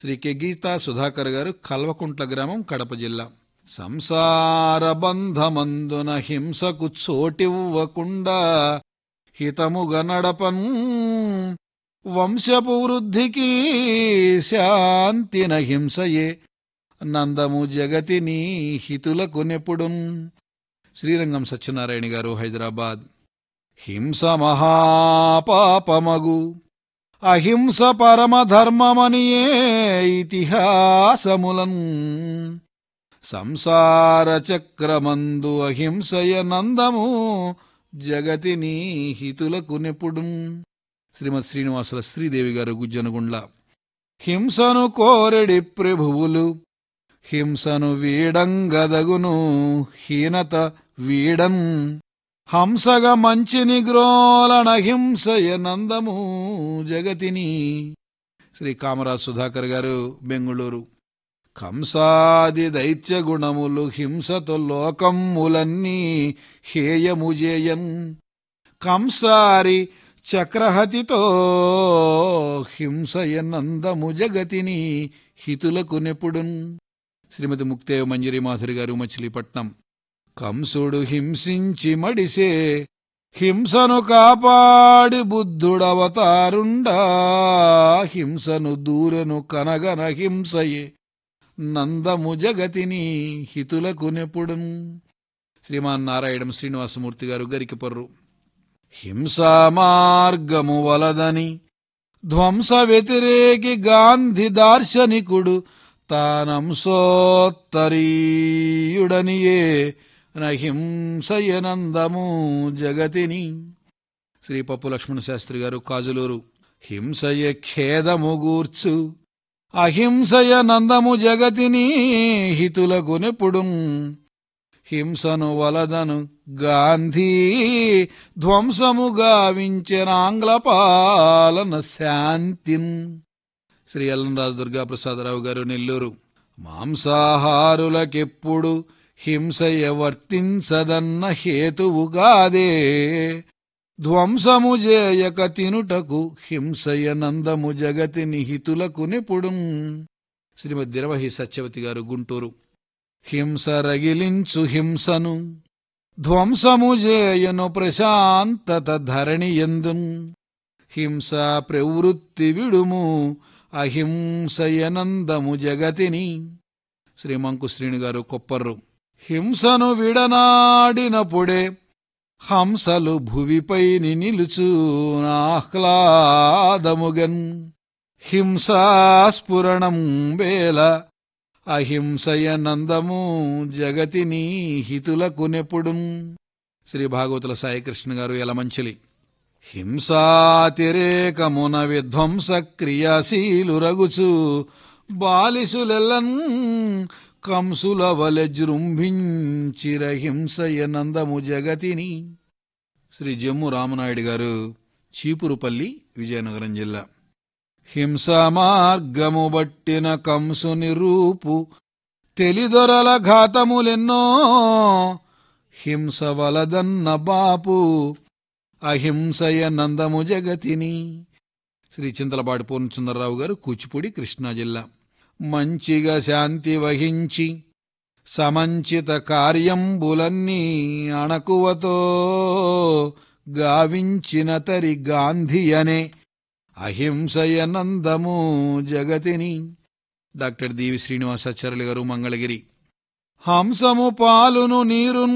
Shri K Gita Sudhakar గారు కల్వకుంట్ల గ్రామం కడప జిల్లా సంసార బంధమందున హింసకు చోటివ్వకుండా హితముగా నడపన్ వంశపు వృద్ధికి శాంతిన హింసయే నందము జగతిని హితులకు నెప్పుడున్ శ్రీరంగం సత్యనారాయణ గారు హైదరాబాద్ హింస మహాపాపమగు అహింస పరమధర్మమనియే ఇతిహాసములన్ సంసార చక్రమందు అహింసయ నందము జగతిని హితులకు నెప్పుడున్ శ్రీమద్ శ్రీనివాసుల శ్రీదేవి గారు గుజ్జనగుండ్ల హింసను కోరెడి ప్రభువులు హింసను వీడంగదగును హీనత వీడన్ హంసగ మంచిని గ్రోలన హింసయ నందము జగతిని శ్రీ కామరాజ్ సుధాకర్ గారు బెంగుళూరు కంసాది దైత్య గుణములు హింసతో లోకమ్ములన్నీ హేయముజేయన్ కంసారి చక్రహతితో హింసయ నందము జగతిని హితులకు నెప్పుడున్ శ్రీమతి ముక్తేవ మంజరి మాధురి గారు మచిలీపట్నం కంసుడు హింసించి మడిసే హింసను కాపాడి బుద్ధుడవతారుండా హింసను దూరెను కనగన హింసయే నందము జగతిని హితులకు నెప్పుడున్ శ్రీమాన్ నారాయణం శ్రీనివాసమూర్తి గారు గరికిపర్రు హింసా మార్గము వలదని ధ్వంస వ్యతిరేకి గాంధీ దార్శనికుడు తానంసోత్తరీయుడనియే నహింసయనందము జగతిని శ్రీ పప్పు లక్ష్మణ శాస్త్రి గారు కాజులూరు హింసయ ఖేదము గూర్చు అహింసయ నందము జగతిని హితులకు నెప్పుడు హింసను వలదను గాంధీ ధ్వంసము గావించిన ఆంగ్ల పాలన శాంతిన్ శ్రీ అల్లంరాజు దుర్గాప్రసాదరావు గారు నెల్లూరు మాంసాహారులకెప్పుడు హింసయ వర్తించదన్న హేతువుగాదే ధ్వంసము జేయక తినుటకు హింసయ నందము జగతిని హితులకు నిపుడు శ్రీమద్ దిరవహి సత్యవతి గారు గుంటూరు హింస రగిలించు హింసను ధ్వంసము జేయను ప్రశాంతత ధరణి ఎందున్ హింస ప్రవృత్తి విడుము అహింసయనందము జగతిని శ్రీమంకు శ్రీని గారు కొప్పర్రు హింసను విడనాడినప్పుడే హంసలు భువిపైని నిలుచు ఆహ్లాదముగన్ హింసాస్ఫురణం వేల అహింసయ నందము జగతిని హితులకు నెప్పుడున్ శ్రీ భాగవతుల సాయికృష్ణ గారు ఎలమంచిలి హింసాతిరేకమున విధ్వంస క్రియాశీలురగుచు బాలిసులెల్లన్ కంసుల వలె జృంభించిర హింసయ నందము జగతిని శ్రీ జమ్ము రామనాయుడు గారు చీపురుపల్లి విజయనగరం జిల్లా హింసా మార్గము బట్టిన కంసుని రూపు తెలిదొరల ఘాతములెన్నో హింస వలదన్న బాపు అహింసయ నందము జగతిని శ్రీ చింతలపాటి పూర్ణచంద్రరావు గారు కూచిపూడి కృష్ణా జిల్లా మంచిగా శాంతి వహించి సమంచిత కార్యంబులన్నీ అణకువతో గావించిన తరి గాంధీ అనే అహింసయ నందము జగతిని డాక్టర్ దీవి శ్రీనివాసాచార్యులు గారు మంగళగిరి హంసము పాలును నీరున్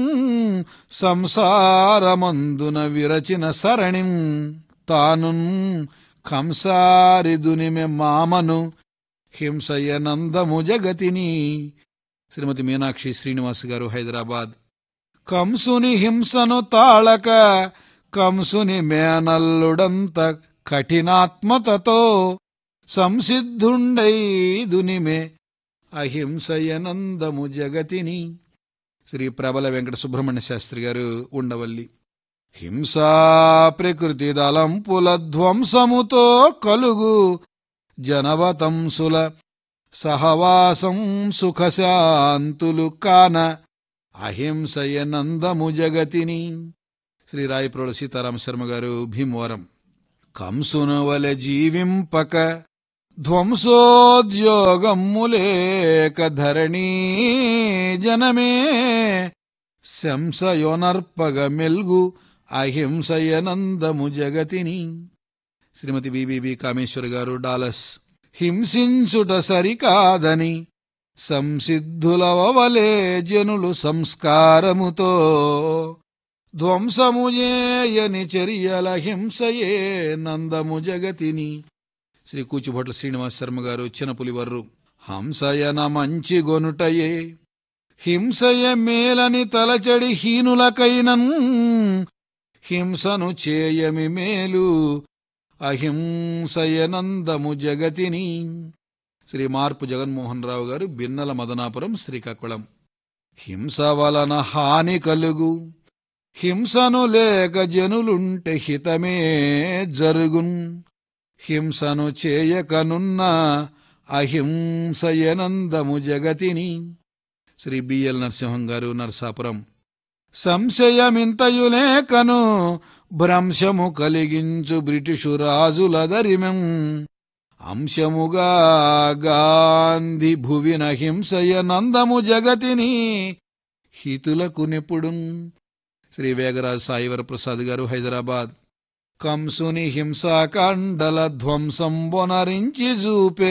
సంసారమందున విరచిన సరణిం తానున్ కంసారిదునిమె మామను హింసయనందము జగతిని శ్రీమతి మీనాక్షి శ్రీనివాస్ గారు హైదరాబాద్ కంసుని హింసను తాళక కంసుని మేనల్లుడంత కఠినాత్మతతో సంసిద్ధుండై దునిమే అహింసయనందము జగతిని శ్రీ ప్రబల వెంకట సుబ్రహ్మణ్య శాస్త్రి గారు ఉండవల్లి హింసా ప్రకృతి దళంపుల ధ్వంసముతో కలుగు జనవతంసుల సహవాసం సుఖశాంతులు కాన అహింసయ నందము జగతిని శ్రీ రాయప్రోడ సీతారామ శర్మ గారు భీమవరం కంసును వలె జీవింపక ధ్వంసోద్యోగమ్ములేక ధరణీ జనమే శంసయోనర్పగ మెల్గు అహింసయనందము జగతిని శ్రీమతి బిబిబి కామేశ్వర్ గారు డాలస్ హింసించుట సరికాదని సంసిద్ధులవలే జనులు సంస్కారముతో ధ్వంసము చేయని చర్యల హింసయే నందము జగతిని శ్రీ కూచిభొట్ల శ్రీనివాస శర్మ గారు చిన్నపులివర్రు హంసయన మంచి గొనుటయే హింసయ మేలని తలచడి హీనులకైనన్ హింసను చేయమి మేలు అహింసయనందము జగతిని శ్రీ మార్పు జగన్మోహన్ రావు గారు బిన్నల మదనాపురం శ్రీకాకుళం హింస వలన హాని కలుగు హింసను లేక జనులుంటే హితమే జరుగున్ హింసను చేయకనున్న అహింసయనందము జగతిని శ్రీ బిఎల్ నరసింహం గారు నరసాపురం సంశయమింతయులేకను భ్రంశము కలిగించు బ్రిటిషు రాజుల దరిమెం అంశముగా గాంధి భువిన హింసయ నందము జగతిని హితులకు నిపుడు శ్రీ వేగరాజు సాయివర ప్రసాద్ గారు హైదరాబాద్ కంసుని హింసాకాండల ధ్వంసం బొనరించి చూపే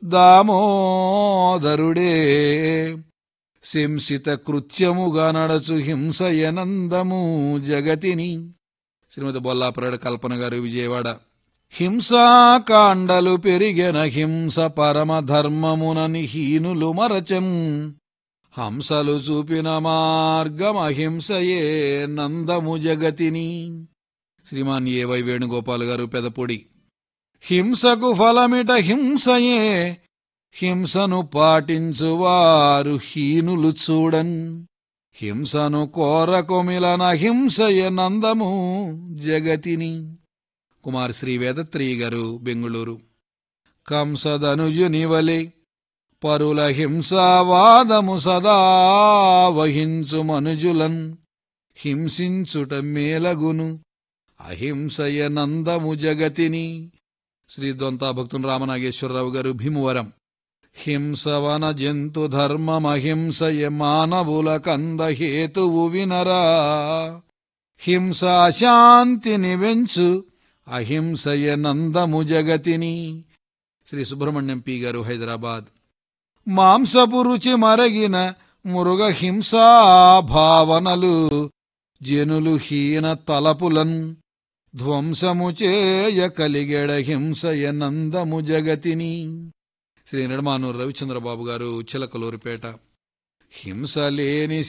దామోదరుడే శంసిత కృత్యముగా నడచు హింసయనందము జగతిని శ్రీమతి బొల్లాపరాడు కల్పన గారు విజయవాడ హింసాకాండలు పెరిగిన హింస పరమ ధర్మమునని హీనులు మరచం హంసలు చూపిన మార్గం అహింసయే నందము జగతిని శ్రీమాన్ ఏవై వేణుగోపాల్ గారు పెదపొడి హింసకు ఫలమిట హింసయే హింసను పాటించువారు హీనులు చూడన్ హింసను కోరకొమిలన హింసయ నందము జగతిని కుమార్ శ్రీ వేదత్రి గారు బెంగుళూరు కంసదనుజుని వలె పరుల హింసావాదము సదా వహించు మనుజులన్ హింసించుట మేలగును అహింసయ నందము జగతిని శ్రీ దొంతా భక్తుని రామనాగేశ్వరరావు గారు భీమవరం హింసవన జంతు ధర్మమహింసయ మానవుల కంద హేతువు వినరా హింస అశాంతిని వెంచు అహింసయ నందము జగతిని శ్రీ సుబ్రహ్మణ్యం పి గారు హైదరాబాద్ మాంసపు రుచి మరగిన మురుగ హింసా భావనలు జనులు హీన తలపులన్ ధ్వంసము చేయ కలిగెడ హింసయ నందము జగతిని శ్రీ నిడమానూరు రవిచంద్రబాబు గారు చిలకలూరిపేట హింస లేని